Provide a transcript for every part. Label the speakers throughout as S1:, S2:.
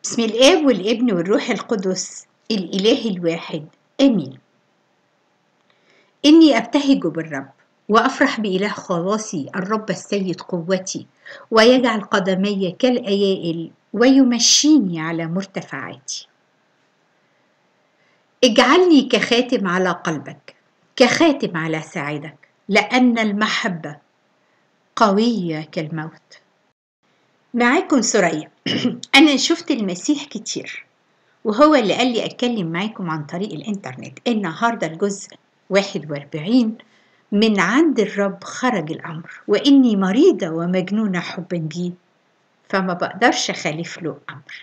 S1: بسم الآب والابن والروح القدس الإله الواحد آمين إني أبتهج بالرب وأفرح بإله خلاصي الرب السيد قوتي ويجعل قدمي كالأيائل ويمشيني على مرتفعاتي اجعلني كخاتم على قلبك كخاتم على ساعدك لأن المحبة قوية كالموت معاكم سوريا أنا شفت المسيح كتير وهو اللي قال لي أتكلم معاكم عن طريق الإنترنت النهاردة الجزء 41 من عند الرب خرج الأمر وإني مريضة ومجنونة حبا بيه فما بقدرش أخالف له أمر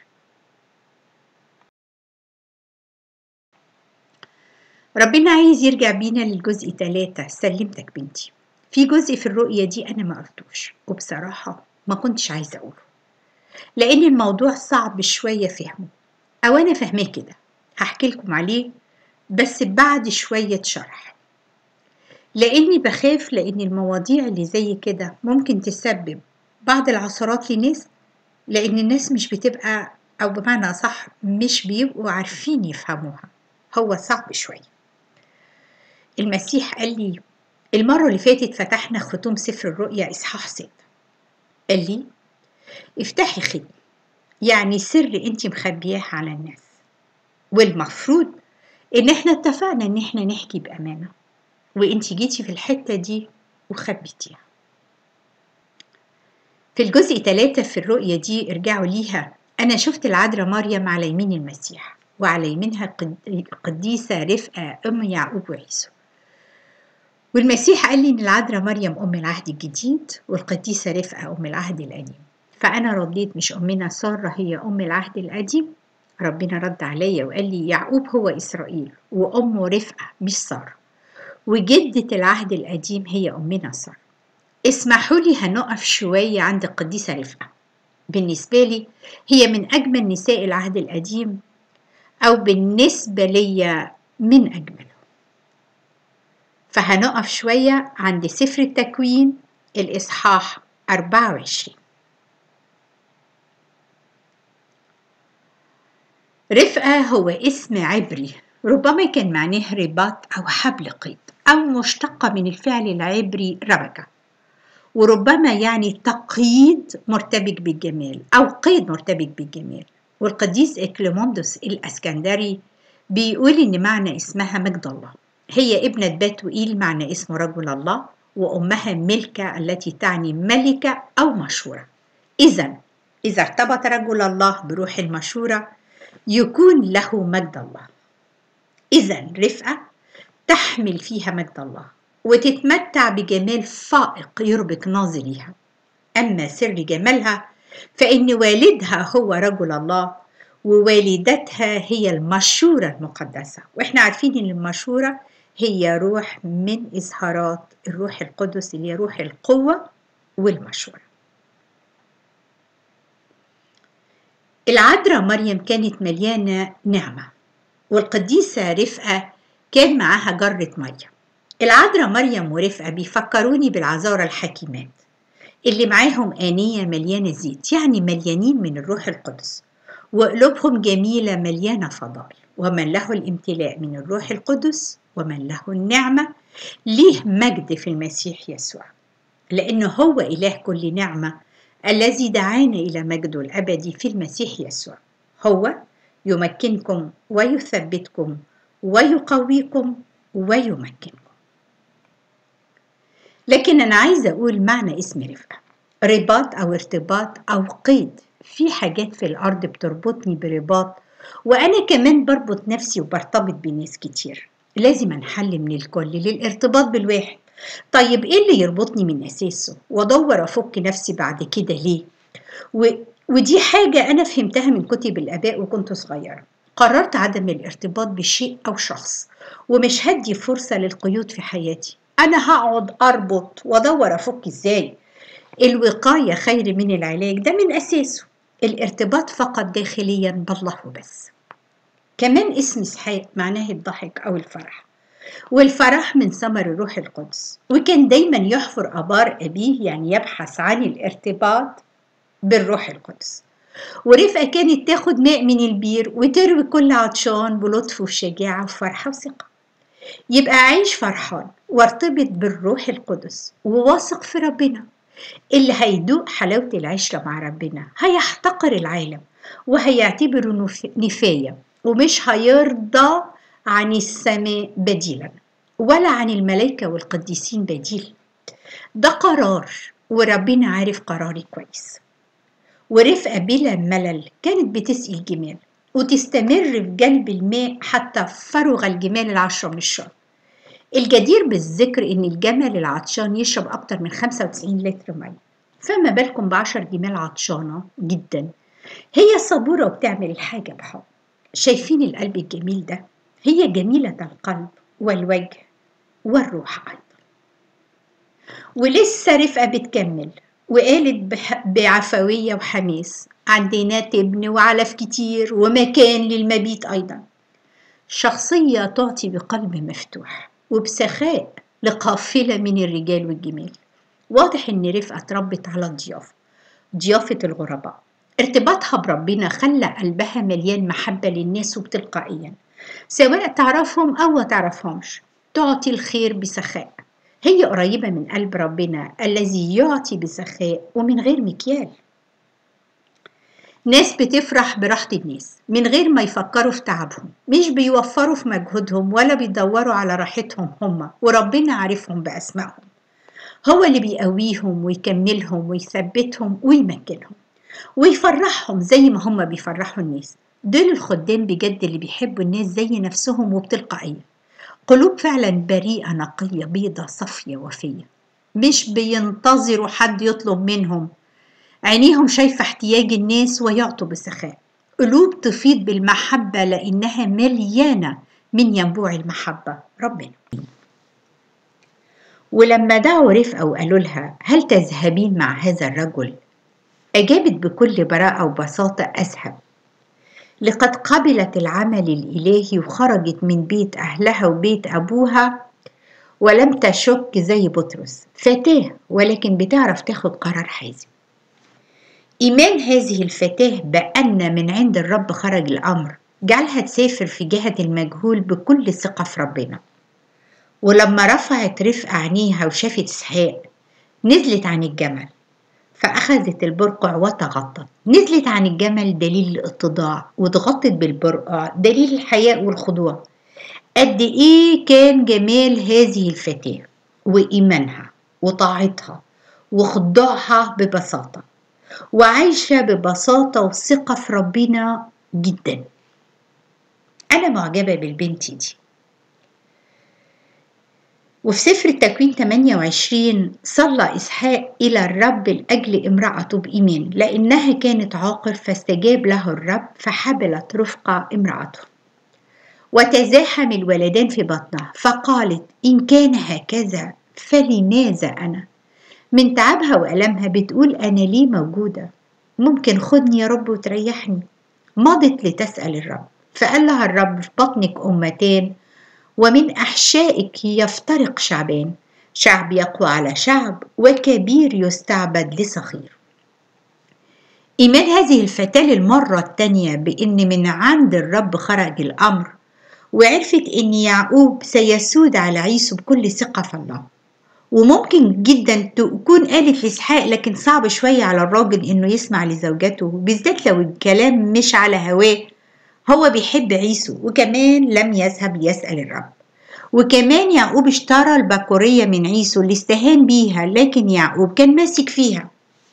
S1: ربنا عايز يرجع بينا للجزء ثلاثة سلمتك بنتي في جزء في الرؤية دي أنا ما قلتوش وبصراحة ما كنتش عايزة أقوله لأن الموضوع صعب شوية فهمه أو أنا فاهماه كده هحكي لكم عليه بس بعد شوية شرح لأني بخاف لأن المواضيع اللي زي كده ممكن تسبب بعض العثرات لناس لأن الناس مش بتبقى أو بمعنى صح مش بيبقوا عارفين يفهموها هو صعب شوية المسيح قال لي المرة اللي فاتت فتحنا ختوم سفر الرؤيا إصحاح ستة قال لي افتحي ختم يعني سر انت مخبياه على الناس والمفروض ان احنا اتفقنا ان احنا نحكي بامانه وانت جيتي في الحته دي وخبيتيها في الجزء ثلاثة في الرؤية دي ارجعوا ليها أنا شفت العذراء مريم على يمين المسيح وعلى يمينها القديسة رفقة أم يعقوب وعيسو والمسيح قال لي إن العذراء مريم أم العهد الجديد والقديسة رفقة أم العهد القديم فأنا رديت مش أمنا سارة هي أم العهد القديم ربنا رد عليا وقال لي يعقوب هو إسرائيل وأمه رفقة مش سارة وجدة العهد القديم هي أمنا سارة اسمحوا لي هنقف شوية عند القديسة رفقة بالنسبة لي هي من أجمل نساء العهد القديم أو بالنسبة لي من أجمله فهنقف شوية عند سفر التكوين الإصحاح 24 رفقة هو اسم عبري ربما كان معناه رباط أو حبل قيد أو مشتقة من الفعل العبري ربكة وربما يعني تقييد مرتبك بالجمال أو قيد مرتبك بالجمال والقديس إكليموندوس الأسكندري بيقول إن معنى اسمها مجد الله هي ابنة باتوئيل معنى اسم رجل الله وأمها ملكة التي تعني ملكة أو مشورة إذا إذا ارتبط رجل الله بروح المشورة يكون له مجد الله إذا رفقة تحمل فيها مجد الله وتتمتع بجمال فائق يربك ناظريها أما سر جمالها فإن والدها هو رجل الله ووالدتها هي المشورة المقدسة وإحنا عارفين إن المشورة هي روح من إظهارات الروح القدس اللي هي روح القوة والمشورة العذراء مريم كانت مليانة نعمة والقديسة رفقة كان معاها جرة مريم العذراء مريم ورفقة بيفكروني بالعذارى الحكيمات اللي معاهم آنية مليانة زيت يعني مليانين من الروح القدس وقلوبهم جميلة مليانة فضائل ومن له الامتلاء من الروح القدس ومن له النعمة ليه مجد في المسيح يسوع لأنه هو إله كل نعمة الذي دعانا إلى مجده الأبدي في المسيح يسوع هو يمكنكم ويثبتكم ويقويكم ويمكنكم لكن أنا عايزة أقول معنى اسم رفقة رباط أو ارتباط أو قيد في حاجات في الأرض بتربطني برباط وأنا كمان بربط نفسي وبرتبط بناس كتير لازم أنحل من الكل للارتباط بالواحد طيب ايه اللي يربطني من اساسه وادور افك نفسي بعد كده ليه و... ودي حاجة أنا فهمتها من كتب الآباء وكنت صغيرة قررت عدم الارتباط بشيء أو شخص ومش هدي فرصة للقيود في حياتي أنا هقعد أربط وأدور أفك إزاي الوقاية خير من العلاج ده من أساسه الارتباط فقط داخليا بالله وبس كمان اسم إسحاق معناه الضحك أو الفرح والفرح من ثمر الروح القدس وكان دايما يحفر أبار أبيه يعني يبحث عن الارتباط بالروح القدس ورفقة كانت تاخد ماء من البير وتروي كل عطشان بلطف وشجاعة وفرحة وثقة يبقى عيش فرحان وارتبط بالروح القدس وواثق في ربنا اللي هيدوق حلاوة العشرة مع ربنا هيحتقر العالم وهيعتبره نفاية ومش هيرضى عن السماء بديلا ولا عن الملائكة والقديسين بديل ده قرار وربنا عارف قراري كويس ورفقة بلا ملل كانت بتسقي الجمال وتستمر في جلب الماء حتى فرغ الجمال العشرة من الشرب الجدير بالذكر إن الجمل العطشان يشرب أكتر من 95 لتر مية فما بالكم بعشر جمال عطشانة جدا هي صبورة وبتعمل الحاجة بحب شايفين القلب الجميل ده هي جميلة القلب والوجه والروح أيضا ولسه رفقة بتكمل وقالت بعفوية وحماس عندنا تبن وعلف كتير ومكان للمبيت أيضا شخصية تعطي بقلب مفتوح وبسخاء لقافلة من الرجال والجمال واضح إن رفقة اتربت على الضيافة ضيافة الغرباء ارتباطها بربنا خلى قلبها مليان محبة للناس وبتلقائيا سواء تعرفهم أو ما تعرفهمش تعطي الخير بسخاء هي قريبة من قلب ربنا الذي يعطي بسخاء ومن غير مكيال ناس بتفرح براحة الناس من غير ما يفكروا في تعبهم مش بيوفروا في مجهودهم ولا بيدوروا على راحتهم هم وربنا عارفهم بأسمائهم هو اللي بيقويهم ويكملهم ويثبتهم ويمكنهم ويفرحهم زي ما هم بيفرحوا الناس دول الخدام بجد اللي بيحبوا الناس زي نفسهم وبتلقائية قلوب فعلا بريئة نقية بيضة صافية وفية مش بينتظروا حد يطلب منهم عينيهم شايفة احتياج الناس ويعطوا بسخاء قلوب تفيض بالمحبة لأنها مليانة من ينبوع المحبة ربنا ولما دعوا رفقة وقالوا لها هل تذهبين مع هذا الرجل أجابت بكل براءة وبساطة أذهب لقد قبلت العمل الإلهي وخرجت من بيت أهلها وبيت أبوها ولم تشك زي بطرس فتاة ولكن بتعرف تاخد قرار حازم إيمان هذه الفتاة بأن من عند الرب خرج الأمر جعلها تسافر في جهة المجهول بكل ثقة في ربنا ولما رفعت رفق عينيها وشافت إسحاق نزلت عن الجمل فأخذت البرقع وتغطت نزلت عن الجمل دليل الاتضاع واتغطت بالبرقع دليل الحياء والخضوع قد إيه كان جمال هذه الفتاة وإيمانها وطاعتها وخضوعها ببساطة وعايشة ببساطة وثقة في ربنا جدا أنا معجبة بالبنت دي وفي سفر التكوين 28 صلى إسحاق إلى الرب لأجل امرأته بإيمان لأنها كانت عاقر فاستجاب له الرب فحبلت رفقة امرأته وتزاحم الولدان في بطنها فقالت إن كان هكذا فلماذا أنا من تعبها وألمها بتقول أنا ليه موجودة ممكن خدني يا رب وتريحني مضت لتسأل الرب فقال لها الرب في بطنك أمتان ومن أحشائك يفترق شعبان شعب يقوى على شعب وكبير يستعبد لصغير إيمان هذه الفتاة للمرة الثانية بإن من عند الرب خرج الأمر وعرفت إن يعقوب سيسود على عيسو بكل ثقة في الله وممكن جدا تكون قالت لإسحاق لكن صعب شوية على الراجل إنه يسمع لزوجته بالذات لو الكلام مش على هواه هو بيحب عيسو وكمان لم يذهب يسأل الرب وكمان يعقوب اشترى البكورية من عيسو اللي استهان بيها لكن يعقوب كان ماسك فيها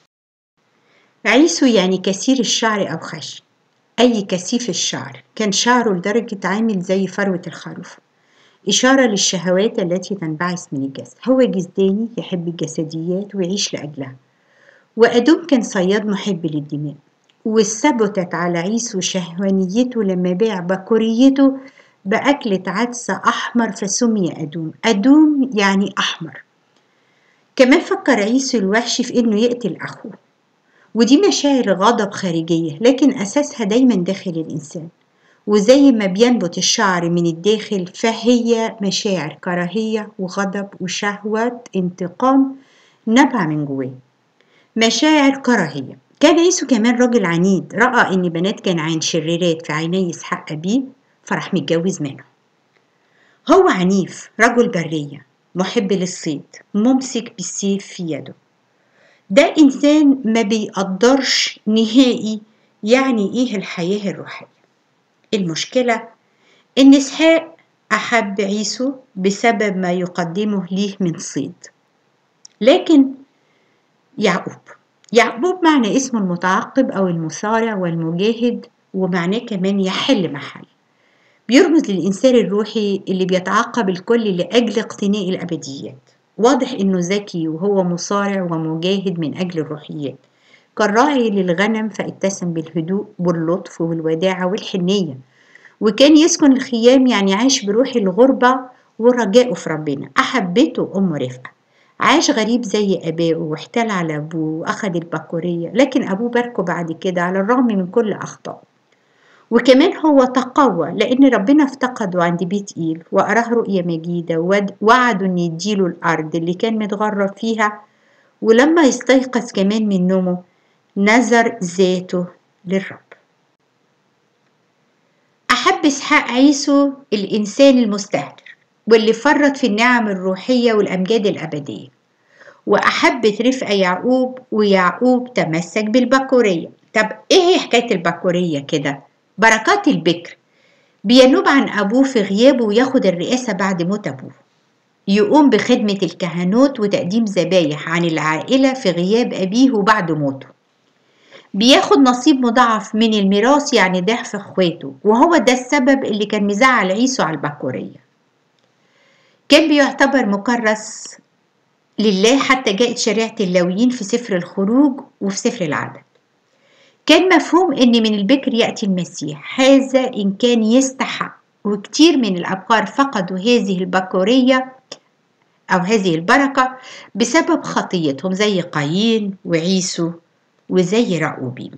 S1: عيسو يعني كثير الشعر أو خشن أي كثيف الشعر كان شعره لدرجة عامل زي فروة الخروف إشارة للشهوات التي تنبعث من الجسد هو جسداني يحب الجسديات ويعيش لأجلها وأدوم كان صياد محب للدماء وثبتت على عيسو شهوانيته لما باع بكوريته بأكلة عدس أحمر فسمي أدوم أدوم يعني أحمر كمان فكر عيسو الوحش في إنه يقتل أخوه ودي مشاعر غضب خارجية لكن أساسها دايما داخل الإنسان وزي ما بينبت الشعر من الداخل فهي مشاعر كراهية وغضب وشهوة انتقام نبع من جواه مشاعر كراهية كان عيسو كمان راجل عنيد رأى إن بنات كنعان شريرات في عيني إسحاق أبيه فراح متجوز منه هو عنيف رجل برية محب للصيد ممسك بالسيف في يده ده إنسان ما بيقدرش نهائي يعني إيه الحياة الروحية المشكلة إن إسحاق أحب عيسو بسبب ما يقدمه ليه من صيد لكن يعقوب يعقوب معنى اسمه المتعقب أو المصارع والمجاهد ومعناه كمان يحل محل بيرمز للإنسان الروحي اللي بيتعقب الكل لأجل اقتناء الأبديات واضح إنه ذكي وهو مصارع ومجاهد من أجل الروحيات كان راعي للغنم فاتسم بالهدوء واللطف والوداعة والحنية وكان يسكن الخيام يعني عاش بروح الغربة ورجائه في ربنا أحبته أم رفقة عاش غريب زي أبائه واحتال على أبوه وأخد البكورية لكن أبوه باركه بعد كده على الرغم من كل أخطائه وكمان هو تقوى لأن ربنا افتقده عند بيت إيل وأراه رؤية مجيدة ووعده إن يديله الأرض اللي كان متغرب فيها ولما يستيقظ كمان من نومه نذر ذاته للرب أحب إسحاق عيسو الإنسان المستهتر واللي فرط في النعم الروحية والأمجاد الأبدية وأحبت رفقة يعقوب ويعقوب تمسك بالبكورية طب إيه هي حكاية البكورية كده؟ بركات البكر بينوب عن أبوه في غيابه وياخد الرئاسة بعد موت أبوه يقوم بخدمة الكهنوت وتقديم ذبايح عن العائلة في غياب أبيه وبعد موته بياخد نصيب مضاعف من الميراث يعني ضعف اخواته وهو ده السبب اللي كان مزعل عيسو على البكورية كان بيعتبر مكرس لله حتى جاءت شريعة اللاويين في سفر الخروج وفي سفر العدد كان مفهوم ان من البكر يأتي المسيح هذا ان كان يستحق وكتير من الأبكار فقدوا هذه البكورية أو هذه البركة بسبب خطيتهم زي قايين وعيسو وزي رأوبيم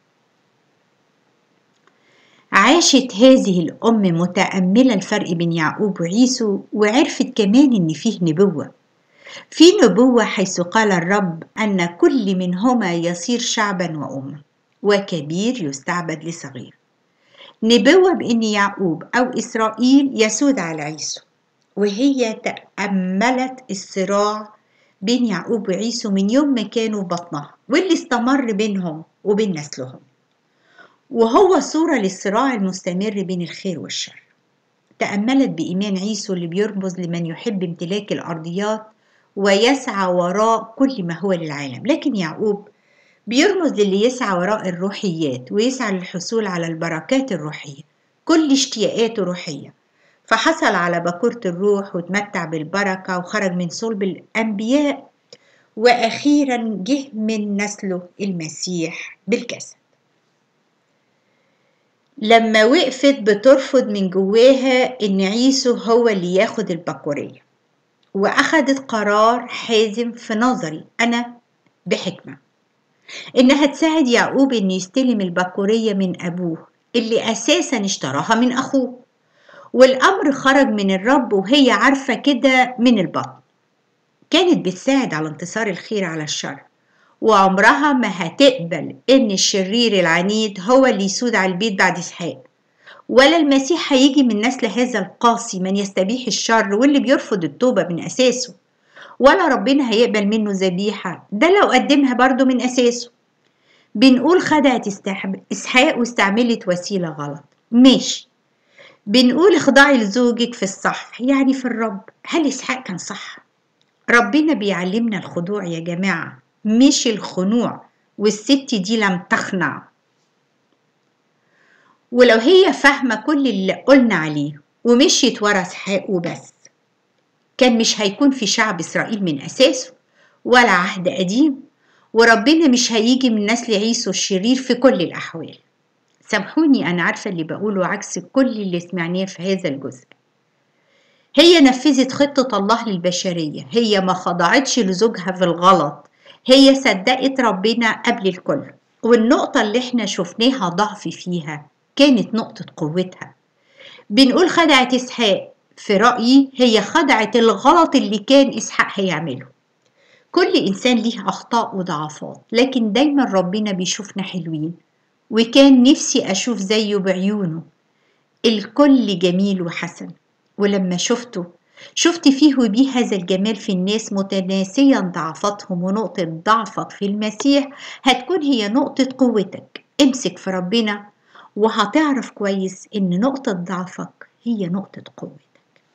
S1: عاشت هذه الأم متأملة الفرق بين يعقوب وعيسو وعرفت كمان إن فيه نبوة في نبوة حيث قال الرب أن كل منهما يصير شعبا وأمة وكبير يستعبد لصغير نبوة بأن يعقوب أو إسرائيل يسود على عيسو وهي تأملت الصراع بين يعقوب وعيسو من يوم ما كانوا في بطنها واللي استمر بينهم وبين نسلهم وهو صورة للصراع المستمر بين الخير والشر تأملت بإيمان عيسو اللي بيرمز لمن يحب امتلاك الأرضيات ويسعى وراء كل ما هو للعالم لكن يعقوب بيرمز للي يسعى وراء الروحيات ويسعى للحصول على البركات الروحية كل اشتياقاته روحية فحصل على بكورة الروح وتمتع بالبركة وخرج من صلب الأنبياء وأخيرا جه من نسله المسيح بالجسد لما وقفت بترفض من جواها إن عيسو هو اللي ياخد البكورية وأخدت قرار حازم في نظري أنا بحكمة إنها تساعد يعقوب إنه يستلم البكورية من أبوه اللي أساسا اشتراها من أخوه والأمر خرج من الرب وهي عارفة كده من البطن كانت بتساعد على انتصار الخير على الشر وعمرها ما هتقبل إن الشرير العنيد هو اللي يسود على البيت بعد إسحاق ولا المسيح هيجي من نسل هذا القاسي من يستبيح الشر واللي بيرفض التوبة من أساسه ولا ربنا هيقبل منه ذبيحة ده لو قدمها برضو من أساسه بنقول خدعت إسحاق واستعملت وسيلة غلط ماشي بنقول اخضعي لزوجك في الصح يعني في الرب هل إسحاق كان صح ربنا بيعلمنا الخضوع يا جماعة مش الخنوع والست دي لم تخنع ولو هي فاهمة كل اللي قلنا عليه ومشيت ورا إسحاق وبس كان مش هيكون في شعب إسرائيل من أساسه ولا عهد قديم وربنا مش هيجي من نسل عيسو الشرير في كل الأحوال سامحوني أنا عارفة اللي بقوله عكس كل اللي سمعناه في هذا الجزء هي نفذت خطة الله للبشرية هي ما خضعتش لزوجها في الغلط هي صدقت ربنا قبل الكل والنقطة اللي احنا شفناها ضعف فيها كانت نقطة قوتها بنقول خدعت إسحاق في رأيي هي خدعت الغلط اللي كان إسحاق هيعمله كل إنسان ليه أخطاء وضعفات لكن دايما ربنا بيشوفنا حلوين وكان نفسي أشوف زيه بعيونه الكل جميل وحسن ولما شفته شفت فيه وبيه هذا الجمال في الناس متناسيا ضعفاتهم ونقطة ضعفك في المسيح هتكون هي نقطة قوتك امسك في ربنا وهتعرف كويس ان نقطة ضعفك هي نقطة قوتك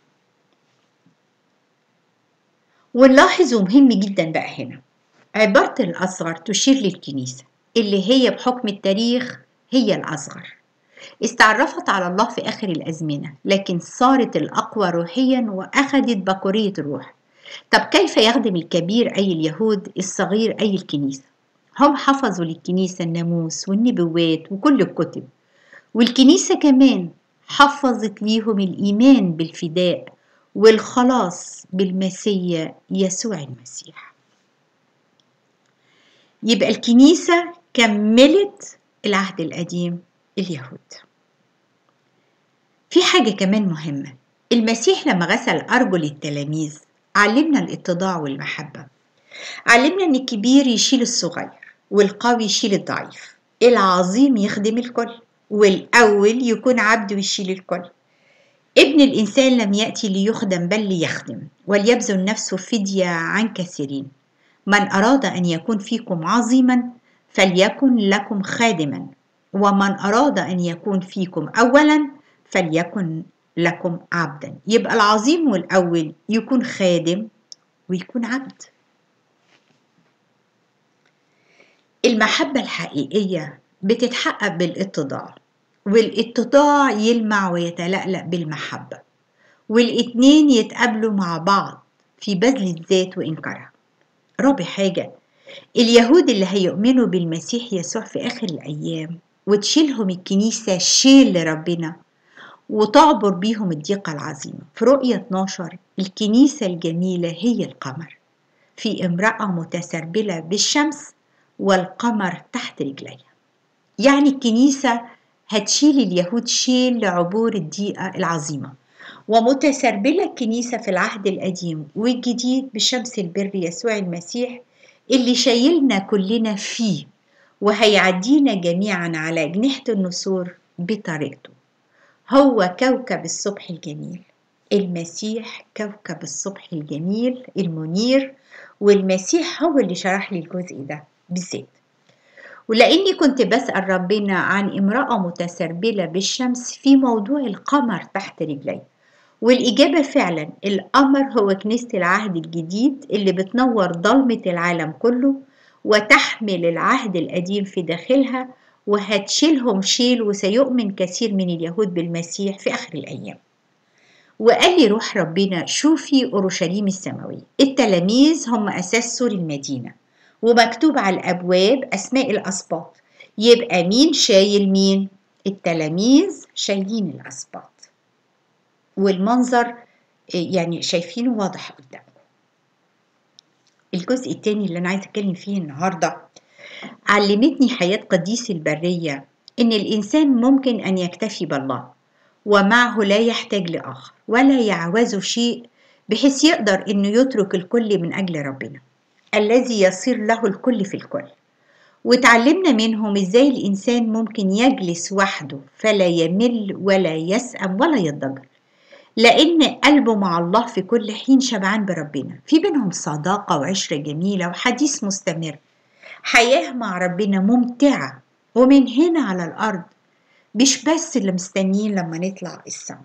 S1: ونلاحظ ومهم جدا بقى هنا عبارة الأصغر تشير للكنيسة اللي هي بحكم التاريخ هي الأصغر استعرفت على الله في آخر الأزمنة لكن صارت الأقوى روحيا وأخذت بكورية الروح طب كيف يخدم الكبير أي اليهود الصغير أي الكنيسة هم حفظوا للكنيسة الناموس والنبوات وكل الكتب والكنيسة كمان حفظت ليهم الإيمان بالفداء والخلاص بالمسيا يسوع المسيح يبقى الكنيسة كملت العهد القديم اليهود في حاجة كمان مهمة المسيح لما غسل أرجل التلاميذ علمنا الاتضاع والمحبة علمنا أن الكبير يشيل الصغير والقوي يشيل الضعيف العظيم يخدم الكل والأول يكون عبد ويشيل الكل ابن الإنسان لم يأتي ليخدم بل ليخدم وليبذل نفسه فدية عن كثيرين من أراد أن يكون فيكم عظيما فليكن لكم خادما ومن أراد أن يكون فيكم أولا فليكن لكم عبدا يبقى العظيم والأول يكون خادم ويكون عبد المحبة الحقيقية بتتحقق بالاتضاع والاتضاع يلمع ويتلألأ بالمحبة والاتنين يتقابلوا مع بعض في بذل الذات وإنكارها رابع حاجة اليهود اللي هيؤمنوا بالمسيح يسوع في آخر الأيام وتشيلهم الكنيسة شيل لربنا وتعبر بيهم الضيقة العظيمة في رؤية 12 الكنيسة الجميلة هي القمر في امرأة متسربلة بالشمس والقمر تحت رجليها يعني الكنيسة هتشيل اليهود شيل لعبور الضيقة العظيمة ومتسربلة الكنيسة في العهد القديم والجديد بشمس البر يسوع المسيح اللي شايلنا كلنا فيه وهيعدينا جميعا على أجنحة النسور بطريقته هو كوكب الصبح الجميل المسيح كوكب الصبح الجميل المنير والمسيح هو اللي شرح لي الجزء ده بالذات ولاني كنت بسال ربنا عن امراه متسربله بالشمس في موضوع القمر تحت رجلي والاجابه فعلا القمر هو كنيسه العهد الجديد اللي بتنور ضلمه العالم كله وتحمل العهد القديم في داخلها وهتشيلهم شيل وسيؤمن كثير من اليهود بالمسيح في اخر الايام وقال لي روح ربنا شوفي اورشليم السماويه التلاميذ هم اساس سور المدينه ومكتوب على الابواب اسماء الاسباط يبقى مين شايل مين التلاميذ شايلين الاسباط والمنظر يعني شايفينه واضح قدامكم الجزء التاني اللي انا عايزه اتكلم فيه النهارده علمتني حياه قديس البريه ان الانسان ممكن ان يكتفي بالله ومعه لا يحتاج لاخر ولا يعوزه شيء بحيث يقدر انه يترك الكل من اجل ربنا الذي يصير له الكل في الكل وتعلمنا منهم ازاي الانسان ممكن يجلس وحده فلا يمل ولا يسأم ولا يضجر لان قلبه مع الله في كل حين شبعان بربنا في بينهم صداقه وعشره جميله وحديث مستمر حياه مع ربنا ممتعه ومن هنا على الارض مش بس اللي مستنيين لما نطلع السما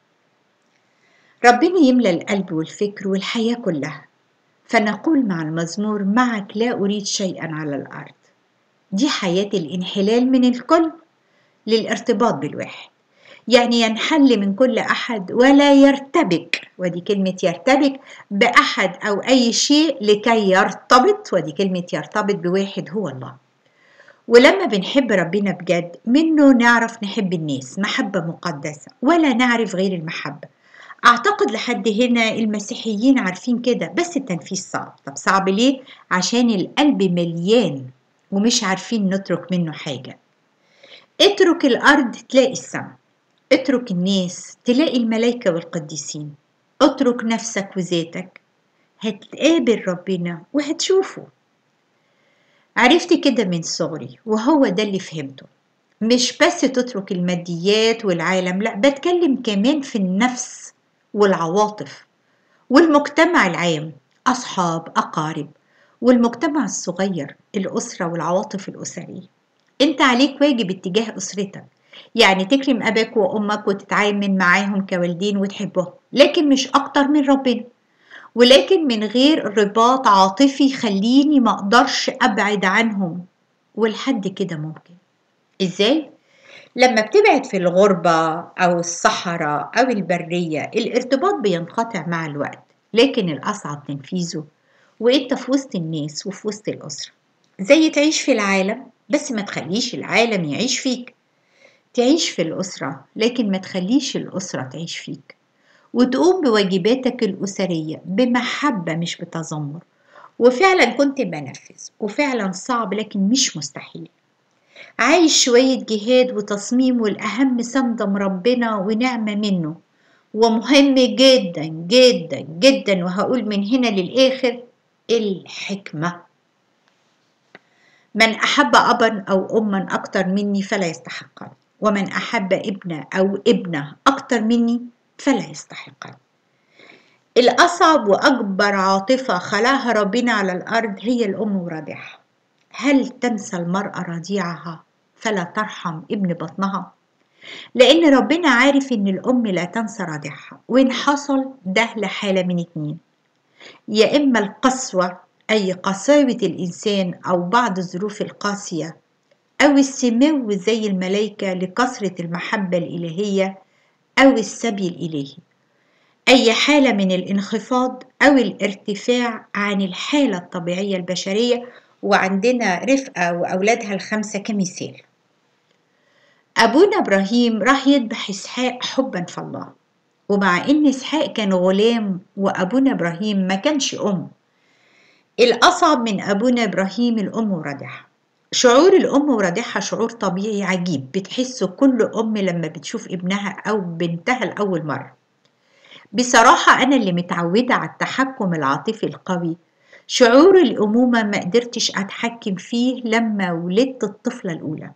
S1: ربنا يملى القلب والفكر والحياه كلها فنقول مع المزمور معك لا أريد شيئا على الأرض دي حياة الانحلال من الكل للارتباط بالواحد يعني ينحل من كل أحد ولا يرتبك ودي كلمة يرتبك بأحد أو أي شيء لكي يرتبط ودي كلمة يرتبط بواحد هو الله ولما بنحب ربنا بجد منه نعرف نحب الناس محبة مقدسة ولا نعرف غير المحبة أعتقد لحد هنا المسيحيين عارفين كده بس التنفيذ صعب طب صعب ليه؟ عشان القلب مليان ومش عارفين نترك منه حاجة اترك الأرض تلاقي السماء اترك الناس تلاقي الملائكة والقديسين اترك نفسك وذاتك هتقابل ربنا وهتشوفه عرفت كده من صغري وهو ده اللي فهمته مش بس تترك الماديات والعالم لا بتكلم كمان في النفس والعواطف والمجتمع العام أصحاب أقارب والمجتمع الصغير الأسرة والعواطف الأسرية أنت عليك واجب اتجاه أسرتك يعني تكرم أباك وأمك وتتعامل معاهم كوالدين وتحبهم لكن مش أكتر من ربنا ولكن من غير رباط عاطفي يخليني ما أقدرش أبعد عنهم ولحد كده ممكن إزاي؟ لما بتبعد في الغربة أو الصحراء أو البرية الارتباط بينقطع مع الوقت لكن الأصعب تنفيذه وإنت في وسط الناس وفي وسط الأسرة زي تعيش في العالم بس ما تخليش العالم يعيش فيك تعيش في الأسرة لكن ما تخليش الأسرة تعيش فيك وتقوم بواجباتك الأسرية بمحبة مش بتذمر وفعلا كنت بنفذ وفعلا صعب لكن مش مستحيل عايش شوية جهاد وتصميم والأهم سندم ربنا ونعمة منه ومهم جدا جدا جدا وهقول من هنا للآخر الحكمة من أحب أبا أو أما أكتر مني فلا يستحقني ومن أحب ابن أو ابنة أكتر مني فلا يستحقني الأصعب وأكبر عاطفة خلاها ربنا على الأرض هي الأم ورضيعها هل تنسى المرأة رضيعها فلا ترحم ابن بطنها لأن ربنا عارف إن الأم لا تنسى رضيعها وإن حصل ده لحالة من اتنين يا إما القسوة أي قساوة الإنسان أو بعض الظروف القاسية أو السمو زي الملائكة لكثرة المحبة الإلهية أو السبي الإلهي أي حالة من الانخفاض أو الارتفاع عن الحالة الطبيعية البشرية وعندنا رفقة وأولادها الخمسة كمثال أبونا إبراهيم راح يذبح إسحاق حبا في الله ومع إن إسحاق كان غلام وأبونا إبراهيم ما كانش أم الأصعب من أبونا إبراهيم الأم ورضيعها شعور الأم ورضيعها شعور طبيعي عجيب بتحسه كل أم لما بتشوف ابنها أو بنتها لأول مرة بصراحة أنا اللي متعودة على التحكم العاطفي القوي شعور الأمومة ما قدرتش أتحكم فيه لما ولدت الطفلة الأولى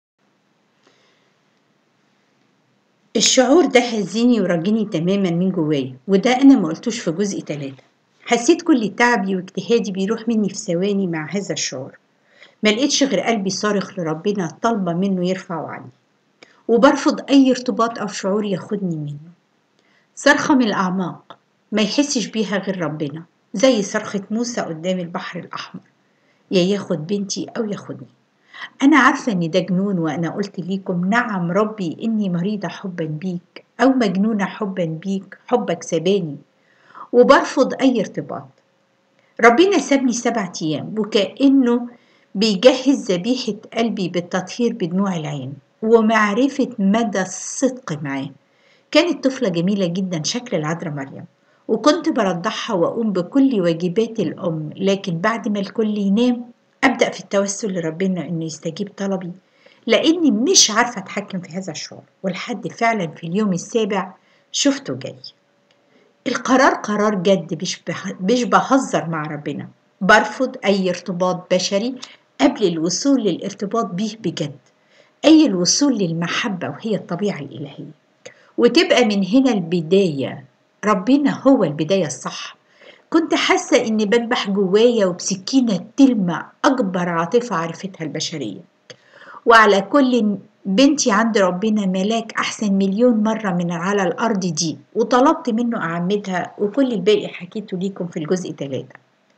S1: الشعور ده هزيني ورجني تماما من جوايا وده أنا ما قلتوش في جزء تلاتة حسيت كل تعبي واجتهادي بيروح مني في ثواني مع هذا الشعور ما لقيتش غير قلبي صارخ لربنا طالبة منه يرفعه عني وبرفض أي ارتباط أو شعور ياخدني منه صرخة من الأعماق ما يحسش بيها غير ربنا زي صرخة موسى قدام البحر الأحمر يا ياخد بنتي أو ياخدني أنا عارفة إن ده جنون وأنا قلت ليكم نعم ربي إني مريضة حبا بيك أو مجنونة حبا بيك حبك سباني وبرفض أي ارتباط ربنا سابني سبعة أيام وكأنه بيجهز ذبيحة قلبي بالتطهير بدموع العين ومعرفة مدى الصدق معاه كانت طفلة جميلة جدا شكل العذراء مريم وكنت برضعها وأقوم بكل واجبات الأم لكن بعد ما الكل ينام أبدأ في التوسل لربنا إنه يستجيب طلبي لأني مش عارفة أتحكم في هذا الشعور ولحد فعلا في اليوم السابع شفته جاي القرار قرار جد مش بهزر مع ربنا برفض أي ارتباط بشري قبل الوصول للارتباط بيه بجد أي الوصول للمحبة وهي الطبيعة الإلهية وتبقى من هنا البداية ربنا هو البداية الصح كنت حاسة إني بذبح جوايا وبسكينة تلمع أكبر عاطفة عرفتها البشرية وعلى كل بنتي عند ربنا ملاك أحسن مليون مرة من على الأرض دي وطلبت منه أعمدها وكل الباقي حكيته ليكم في الجزء تلاتة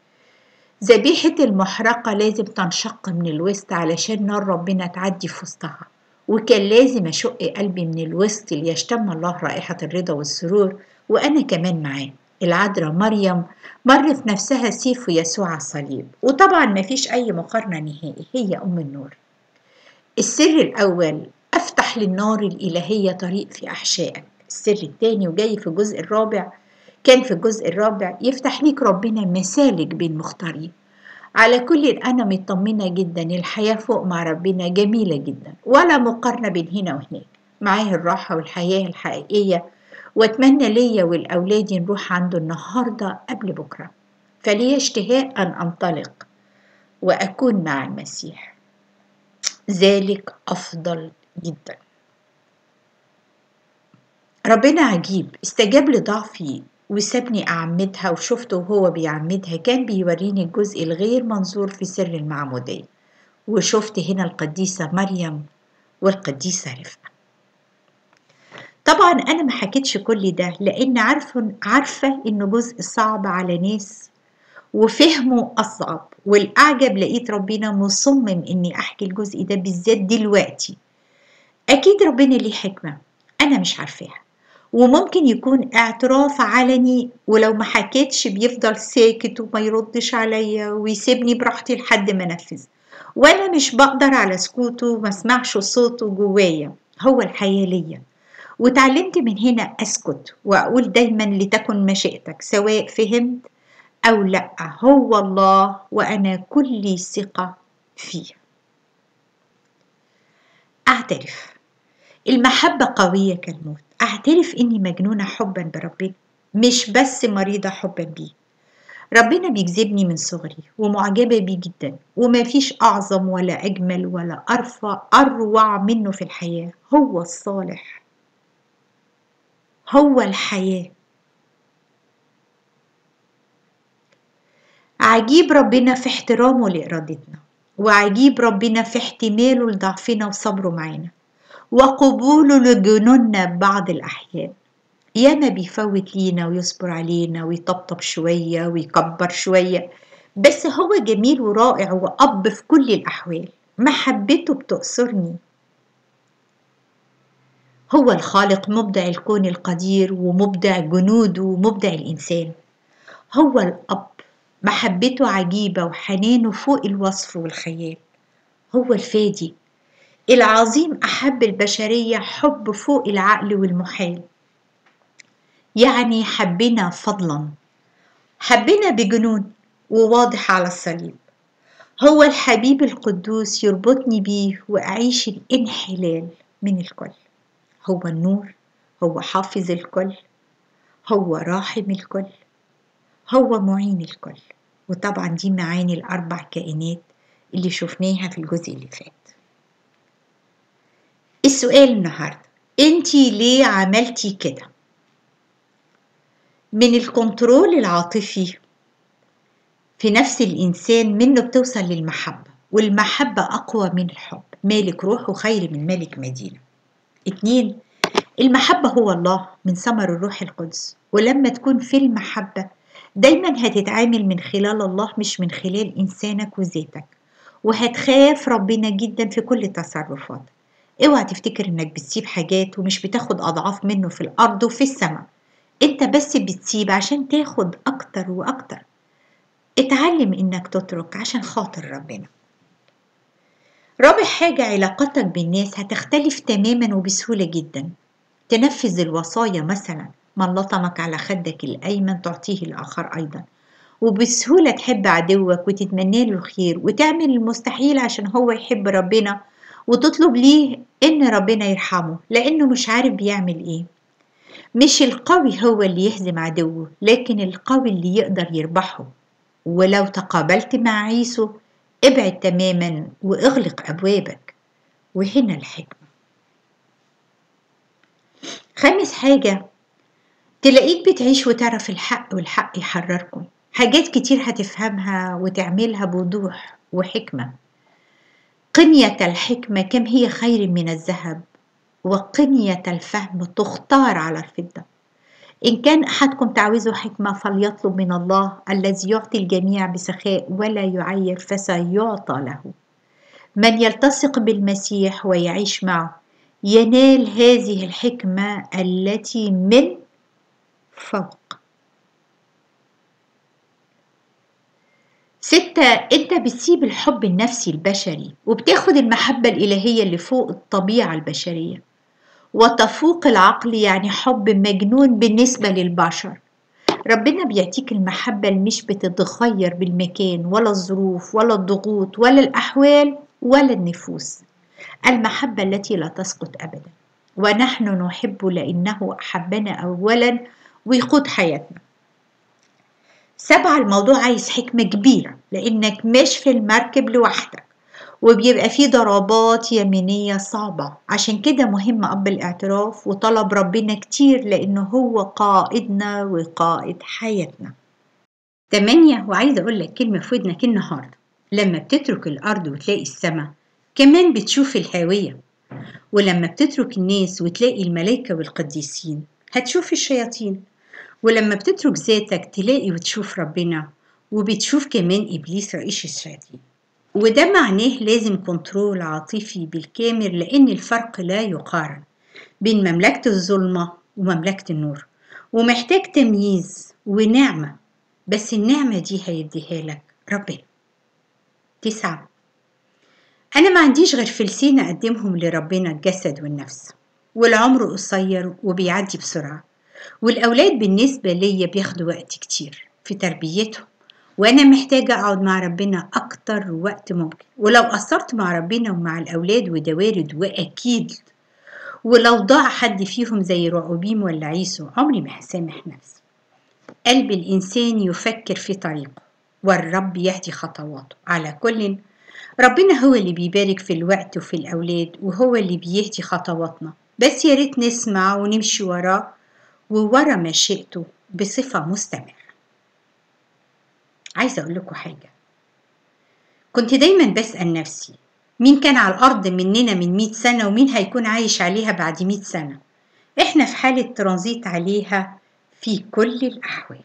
S1: ذبيحة المحرقة لازم تنشق من الوسط علشان نار ربنا تعدي في وسطها وكان لازم أشق قلبي من الوسط ليشتم الله رائحة الرضا والسرور وأنا كمان معاه العذراء مريم مر في نفسها سيف يسوع على الصليب وطبعا ما فيش أي مقارنة نهائي هي أم النور السر الأول أفتح للنار الإلهية طريق في أحشائك السر الثاني وجاي في الجزء الرابع كان في الجزء الرابع يفتح ليك ربنا مسالك بين مختارين على كل أنا مطمنة جدا الحياة فوق مع ربنا جميلة جدا ولا مقارنة بين هنا وهناك معاه الراحة والحياة الحقيقية واتمنى ليا ولأولادي نروح عنده النهاردة قبل بكرة فلي اشتهاء أن أنطلق وأكون مع المسيح ذلك أفضل جدا ربنا عجيب استجاب لضعفي وسابني أعمدها وشفته وهو بيعمدها كان بيوريني الجزء الغير منظور في سر المعمودية وشفت هنا القديسة مريم والقديسة رفقة طبعا أنا ما حكيتش كل ده لأن عارفة عارفة إنه جزء صعب على ناس وفهمه أصعب والأعجب لقيت ربنا مصمم إني أحكي الجزء ده بالذات دلوقتي أكيد ربنا ليه حكمة أنا مش عارفاها وممكن يكون اعتراف علني ولو ما حكيتش بيفضل ساكت وما يردش عليا ويسيبني براحتي لحد ما انفذ وانا مش بقدر على سكوته وما اسمعش صوته جوايا هو الحياة ليا وتعلمت من هنا اسكت واقول دايما لتكن مشيئتك سواء فهمت او لا هو الله وانا كلي ثقة فيه اعترف المحبة قوية كالموت أعترف إني مجنونة حبا بربنا مش بس مريضة حبا بيه ربنا بيجذبني من صغري ومعجبة بيه جدا وما فيش أعظم ولا أجمل ولا أرفع أروع منه في الحياة هو الصالح هو الحياة عجيب ربنا في احترامه لإرادتنا وعجيب ربنا في احتماله لضعفنا وصبره معانا وقبوله لجنوننا ببعض الأحيان ياما بيفوت لينا ويصبر علينا ويطبطب شوية ويكبر شوية بس هو جميل ورائع وأب في كل الأحوال محبته بتأسرني هو الخالق مبدع الكون القدير ومبدع جنوده ومبدع الإنسان هو الأب محبته عجيبة وحنانه فوق الوصف والخيال هو الفادي العظيم أحب البشرية حب فوق العقل والمحال يعني حبنا فضلا حبنا بجنون وواضح على الصليب هو الحبيب القدوس يربطني بيه وأعيش الانحلال من الكل هو النور هو حافظ الكل هو راحم الكل هو معين الكل وطبعا دي معاني الأربع كائنات اللي شفناها في الجزء اللي فات السؤال النهاردة انتي ليه عملتي كده من الكنترول العاطفي في نفس الإنسان منه بتوصل للمحبة والمحبة أقوى من الحب مالك روح وخير من مالك مدينة اتنين المحبة هو الله من ثمر الروح القدس ولما تكون في المحبة دايما هتتعامل من خلال الله مش من خلال إنسانك وذاتك وهتخاف ربنا جدا في كل تصرفاتك اوعى تفتكر انك بتسيب حاجات ومش بتاخد اضعاف منه في الارض وفي السماء انت بس بتسيب عشان تاخد اكتر واكتر اتعلم انك تترك عشان خاطر ربنا رابع حاجة علاقتك بالناس هتختلف تماما وبسهولة جدا تنفذ الوصايا مثلا من لطمك على خدك الأيمن تعطيه الآخر أيضا وبسهولة تحب عدوك وتتمنى له الخير وتعمل المستحيل عشان هو يحب ربنا وتطلب ليه إن ربنا يرحمه لأنه مش عارف بيعمل إيه مش القوي هو اللي يهزم عدوه لكن القوي اللي يقدر يربحه ولو تقابلت مع عيسو ابعد تماما واغلق أبوابك وهنا الحكمة خامس حاجة تلاقيك بتعيش وتعرف الحق والحق يحرركم حاجات كتير هتفهمها وتعملها بوضوح وحكمة قنية الحكمة كم هي خير من الذهب وقنية الفهم تختار على الفضة إن كان أحدكم تعوزه حكمة فليطلب من الله الذي يعطي الجميع بسخاء ولا يعير فسيعطى له من يلتصق بالمسيح ويعيش معه ينال هذه الحكمة التي من فوق ستة أنت بتسيب الحب النفسي البشري وبتاخد المحبة الإلهية اللي فوق الطبيعة البشرية وتفوق العقل يعني حب مجنون بالنسبة للبشر ربنا بيعطيك المحبة اللي مش بتتغير بالمكان ولا الظروف ولا الضغوط ولا الأحوال ولا النفوس المحبة التي لا تسقط أبدا ونحن نحب لأنه أحبنا أولا ويقود حياتنا سبعة الموضوع عايز حكمة كبيرة لأنك مش في المركب لوحدك وبيبقى فيه ضربات يمينية صعبة عشان كده مهم أب الاعتراف وطلب ربنا كتير لأنه هو قائدنا وقائد حياتنا تمانية وعايزة أقول لك كلمة في ودنك النهاردة لما بتترك الأرض وتلاقي السماء كمان بتشوف الهاوية ولما بتترك الناس وتلاقي الملائكة والقديسين هتشوف الشياطين ولما بتترك ذاتك تلاقي وتشوف ربنا وبتشوف كمان إبليس رئيس الشياطين وده معناه لازم كنترول عاطفي بالكامل لأن الفرق لا يقارن بين مملكة الظلمة ومملكة النور ومحتاج تمييز ونعمة بس النعمة دي هيديها لك ربنا تسعة أنا ما عنديش غير فلسين أقدمهم لربنا الجسد والنفس والعمر قصير وبيعدي بسرعة والأولاد بالنسبة ليا بياخدوا وقت كتير في تربيتهم وأنا محتاجة أقعد مع ربنا أكتر وقت ممكن ولو قصرت مع ربنا ومع الأولاد وده وارد وأكيد ولو ضاع حد فيهم زي رعوبيم ولا عيسو عمري ما هسامح نفسي قلب الإنسان يفكر في طريقه والرب يهدي خطواته على كل ربنا هو اللي بيبارك في الوقت وفي الأولاد وهو اللي بيهدي خطواتنا بس يا ريت نسمع ونمشي وراه وورا مشيئته بصفة مستمرة عايزة أقول لكم حاجة كنت دايما بسأل نفسي مين كان على الأرض مننا من مئة سنة ومين هيكون عايش عليها بعد مئة سنة إحنا في حالة ترانزيت عليها في كل الأحوال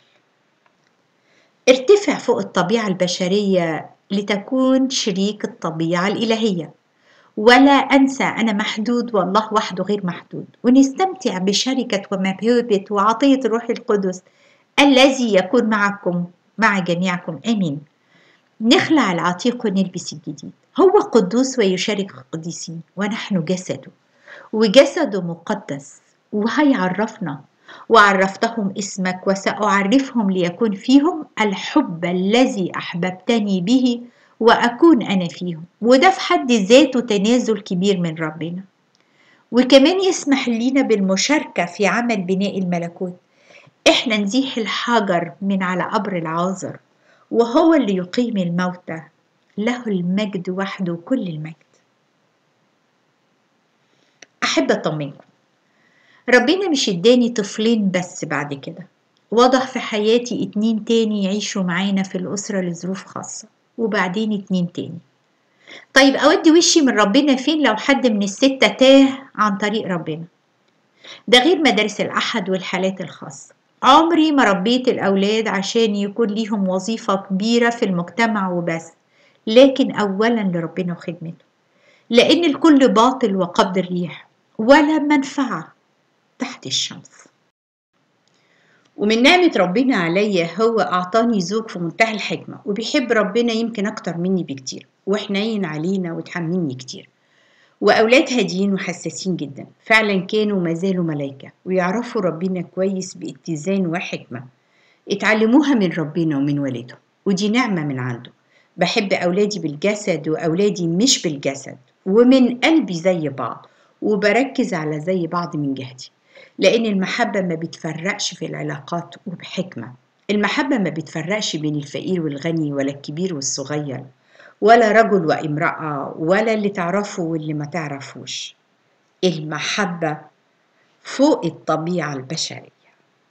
S1: ارتفع فوق الطبيعة البشرية لتكون شريك الطبيعة الإلهية ولا أنسى أنا محدود والله وحده غير محدود ونستمتع بشركة وموهبة وعطية الروح القدس الذي يكون معكم مع جميعكم آمين نخلع العتيق ونلبس الجديد هو قدوس ويشارك القديسين ونحن جسده وجسده مقدس وهيعرفنا وعرفتهم اسمك وسأعرفهم ليكون فيهم الحب الذي أحببتني به وأكون أنا فيهم وده في حد ذاته تنازل كبير من ربنا وكمان يسمح لنا بالمشاركة في عمل بناء الملكوت إحنا نزيح الحجر من على قبر العازر وهو اللي يقيم الموتى له المجد وحده كل المجد أحب أطمنكم ربنا مش اداني طفلين بس بعد كده وضع في حياتي اتنين تاني يعيشوا معانا في الأسرة لظروف خاصة وبعدين اتنين تاني طيب أودي وشي من ربنا فين لو حد من الستة تاه عن طريق ربنا ده غير مدارس الأحد والحالات الخاصة عمري ما ربيت الأولاد عشان يكون ليهم وظيفة كبيرة في المجتمع وبس لكن أولا لربنا وخدمته لأن الكل باطل وقبض الريح ولا منفعة تحت الشمس ومن نعمة ربنا عليا هو أعطاني زوج في منتهى الحكمة وبيحب ربنا يمكن أكتر مني بكتير وحنين علينا وتحملني كتير وأولاد هاديين وحساسين جدا فعلا كانوا ما زالوا ملايكة ويعرفوا ربنا كويس باتزان وحكمة اتعلموها من ربنا ومن والدهم ودي نعمة من عنده بحب أولادي بالجسد وأولادي مش بالجسد ومن قلبي زي بعض وبركز على زي بعض من جهتي لأن المحبة ما بتفرقش في العلاقات وبحكمة المحبة ما بتفرقش بين الفقير والغني ولا الكبير والصغير ولا رجل وامرأة ولا اللي تعرفه واللي ما تعرفوش المحبة فوق الطبيعة البشرية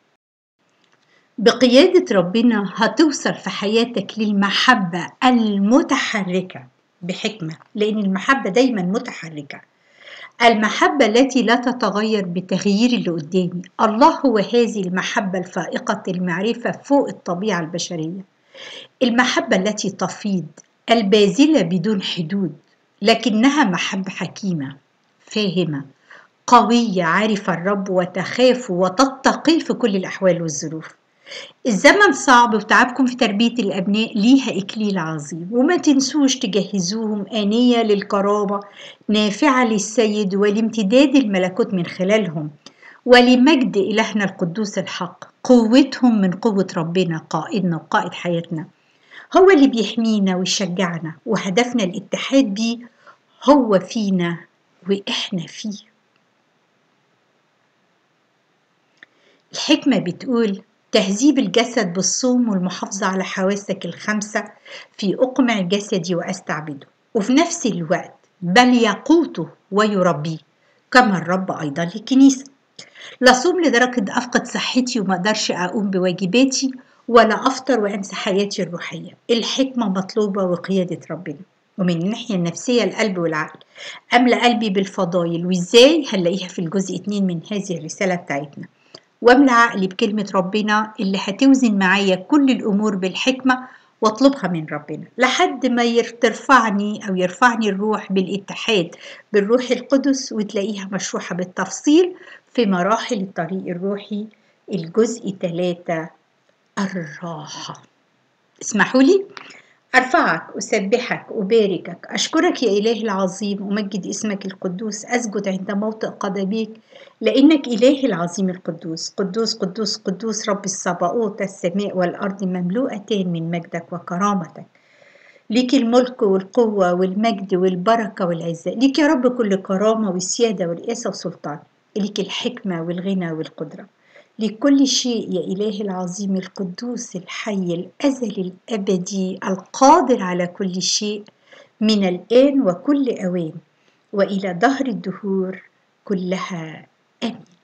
S1: بقيادة ربنا هتوصل في حياتك للمحبة المتحركة بحكمة لأن المحبة دايما متحركة المحبة التي لا تتغير بتغيير اللي قدامي الله هو هذه المحبة الفائقة المعرفة فوق الطبيعة البشرية المحبة التي تفيض الباذلة بدون حدود لكنها محبة حكيمة فاهمة قوية عارفة الرب وتخاف وتتقي في كل الأحوال والظروف الزمن صعب وتعبكم في تربية الأبناء ليها إكليل عظيم وما تنسوش تجهزوهم آنية للكرامة نافعة للسيد ولامتداد الملكوت من خلالهم ولمجد إلهنا القدوس الحق قوتهم من قوة ربنا قائدنا وقائد حياتنا هو اللي بيحمينا ويشجعنا وهدفنا الاتحاد بيه هو فينا وإحنا فيه الحكمة بتقول تهذيب الجسد بالصوم والمحافظة على حواسك الخمسة في أقمع جسدي وأستعبده وفي نفس الوقت بل يقوته ويربيه كما الرب أيضا للكنيسة لا صوم لدرجة أفقد صحتي وما أقدرش أقوم بواجباتي ولا أفطر وأنسى حياتي الروحية الحكمة مطلوبة وقيادة ربنا ومن الناحية النفسية القلب والعقل أملأ قلبي بالفضايل وإزاي هنلاقيها في الجزء اتنين من هذه الرسالة بتاعتنا واملأ عقلي بكلمة ربنا اللي هتوزن معايا كل الأمور بالحكمة واطلبها من ربنا لحد ما ترفعني أو يرفعني الروح بالاتحاد بالروح القدس وتلاقيها مشروحة بالتفصيل في مراحل الطريق الروحي الجزء ثلاثة الراحة اسمحوا لي أرفعك أسبحك أباركك أشكرك يا إله العظيم أمجد اسمك القدوس أسجد عند موطئ قدميك لأنك إله العظيم القدوس قدوس قدوس قدوس رب الصباؤوت السماء والأرض مملوءتان من مجدك وكرامتك ليك الملك والقوة والمجد والبركة والعزة ليك يا رب كل كرامة والسيادة والرئاسة وسلطان ليك الحكمة والغنى والقدرة لكل شيء يا إله العظيم القدوس الحي الأزلي الأبدي القادر على كل شيء من الآن وكل أوان وإلى دهر الدهور كلها آمين